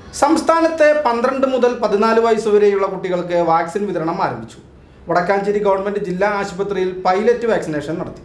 സംസ്ഥാനത്തെ പന്ത്രണ്ട് മുതൽ പതിനാല് വയസ്സ് വരെയുള്ള കുട്ടികൾക്ക് വാക്സിൻ വിതരണം ആരംഭിച്ചു വടക്കാഞ്ചേരി ഗവൺമെന്റ് ജില്ലാ ആശുപത്രിയിൽ പൈലറ്റ് വാക്സിനേഷൻ നടത്തി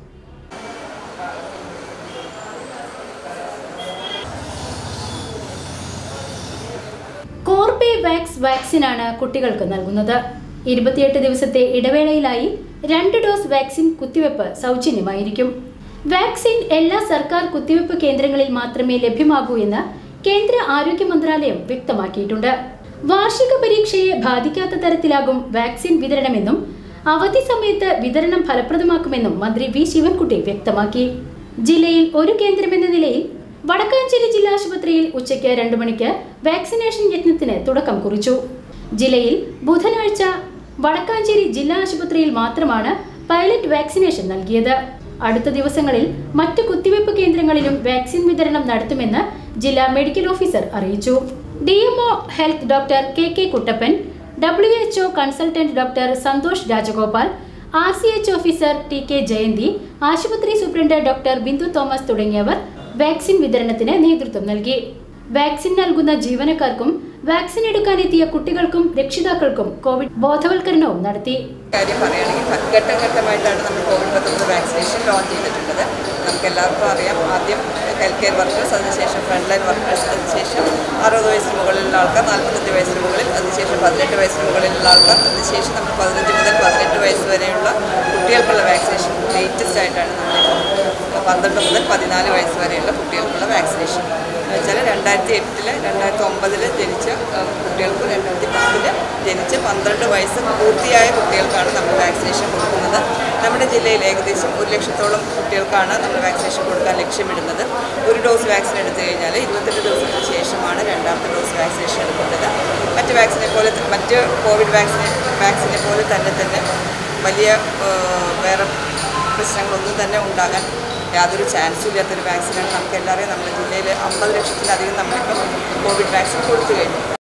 കോർബെവാക്സ് വാക്സിനാണ് കുട്ടികൾക്ക് നൽകുന്നത് ഇരുപത്തിയെട്ട് ദിവസത്തെ ഇടവേളയിലായി രണ്ട് ഡോസ് വാക്സിൻ കുത്തിവെപ്പ് സൗജന്യമായിരിക്കും വാക്സിൻ എല്ലാ സർക്കാർ കുത്തിവെപ്പ് കേന്ദ്രങ്ങളിൽ മാത്രമേ ലഭ്യമാകൂ എന്ന് കേന്ദ്ര ആരോഗ്യ മന്ത്രാലയം വ്യക്തമാക്കിയിട്ടുണ്ട് വാർഷിക പരീക്ഷയെ ബാധിക്കാത്ത തരത്തിലാകും വാക്സിൻ വിതരണമെന്നും അവധി സമയത്ത് വിതരണം ഫലപ്രദമാക്കുമെന്നും മന്ത്രി വി ശിവൻകുട്ടി വ്യക്തമാക്കി ജില്ലയിൽ ഒരു കേന്ദ്രമെന്ന നിലയിൽ വടക്കാഞ്ചേരി ജില്ലാ ആശുപത്രിയിൽ ഉച്ചയ്ക്ക് രണ്ടു മണിക്ക് വാക്സിനേഷൻ യജ്ഞത്തിന് തുടക്കം കുറിച്ചു ജില്ലയിൽ ബുധനാഴ്ച വടക്കാഞ്ചേരി ജില്ലാ ആശുപത്രിയിൽ മാത്രമാണ് പൈലറ്റ് വാക്സിനേഷൻ നൽകിയത് അടുത്ത ദിവസങ്ങളിൽ മറ്റ് കുത്തിവയ്പ് കേന്ദ്രങ്ങളിലും വാക്സിൻ വിതരണം നടത്തുമെന്ന് ജില്ലാ മെഡിക്കൽ ഓഫീസർ അറിയിച്ചു DMO health doctor K K Kuttappan W HO consultant doctor Santhosh Rajagopal R C H officer T K Jayanthi ആശുപത്രി സൂപ്രണ്ട് ഡോക്ടർ ബിന്ദു തോമസ് തുടങ്ങിയവർ വാക്സിൻ വിതരണത്തിന് നേതൃത്വം നൽകി വാക്സിൻ നൽകുന്ന ജീവനക്കാർക്കും വാക്സിൻ എടുക്കാനെത്തിയ കുട്ടികൾക്കും രക്ഷിതാക്കൾക്കും കോവിഡ് ബോധവൽക്കരണവും നടത്തി കാര്യം പറയുകയാണെങ്കിൽ ഘട്ടം ഘട്ടമായിട്ടാണ് നമ്മൾ കോവിഡ് പത്തൊമ്പത് വാക്സിനേഷൻ ലോഞ്ച് ചെയ്തിട്ടുള്ളത് നമുക്ക് എല്ലാവർക്കും അറിയാം ആദ്യം ഹെൽത്ത് കെയർ വർക്കേഴ്സ് അതിനുശേഷം ഫ്രണ്ട് ലൈൻ വർക്കേഴ്സ് അതിനുശേഷം അറുപത് വയസ്സിന് മുകളിലുള്ള ആൾക്കാർ നാൽപ്പത്തഞ്ച് വയസ്സിന് മുകളിൽ അതിനുശേഷം പതിനെട്ട് വയസ്സിന് മുകളിലുള്ള ആൾക്കാർ അതിനുശേഷം നമ്മൾ പതിനഞ്ച് മുതൽ പതിനെട്ട് വയസ്സ് വരെയുള്ള കുട്ടികൾക്കുള്ള വാക്സിനേഷൻ ലേറ്റസ്റ്റ് ആയിട്ടാണ് നമ്മളിപ്പോൾ പന്ത്രണ്ട് മുതൽ പതിനാല് വയസ്സ് വരെയുള്ള കുട്ടികൾക്കുള്ള വാക്സിനേഷൻ എന്ന് വെച്ചാൽ രണ്ടായിരത്തി എട്ടില് രണ്ടായിരത്തി ഒമ്പതിൽ ജനിച്ച ആ, കുട്ടികൾക്ക് രണ്ടായിരത്തി പത്തില് ജനിച്ച് പന്ത്രണ്ട് വയസ്സ് പൂർത്തിയായ കുട്ടികൾക്കാണ് നമ്മൾ വാക്സിനേഷൻ കൊടുക്കുന്നത് നമ്മുടെ ജില്ലയിൽ ഏകദേശം ഒരു ലക്ഷത്തോളം കുട്ടികൾക്കാണ് നമ്മൾ വാക്സിനേഷൻ കൊടുക്കാൻ ലക്ഷ്യമിടുന്നത് ഒരു ഡോസ് വാക്സിൻ എടുത്തു കഴിഞ്ഞാൽ ഇരുപത്തെട്ട് ദിവസത്തിന് ശേഷമാണ് രണ്ടാമത്തെ ഡോസ് വാക്സിനേഷൻ എടുക്കുന്നത് മറ്റ് വാക്സിനെ പോലെ മറ്റ് കോവിഡ് വാക്സിനെ വാക്സിനെ പോലെ തന്നെ തന്നെ വലിയ ആ, വേറെ പ്രശ്നങ്ങളൊന്നും തന്നെ ഉണ്ടാകാൻ യാതൊരു ചാൻസും ഇല്ലാത്തൊരു വാക്സിനാണ് നമുക്ക് എല്ലാവരെയും നമ്മുടെ ജില്ലയിൽ അമ്പത് ലക്ഷത്തിലധികം നമ്മളിപ്പം കോവിഡ് വാക്സിൻ കൊടുത്തു കഴിഞ്ഞു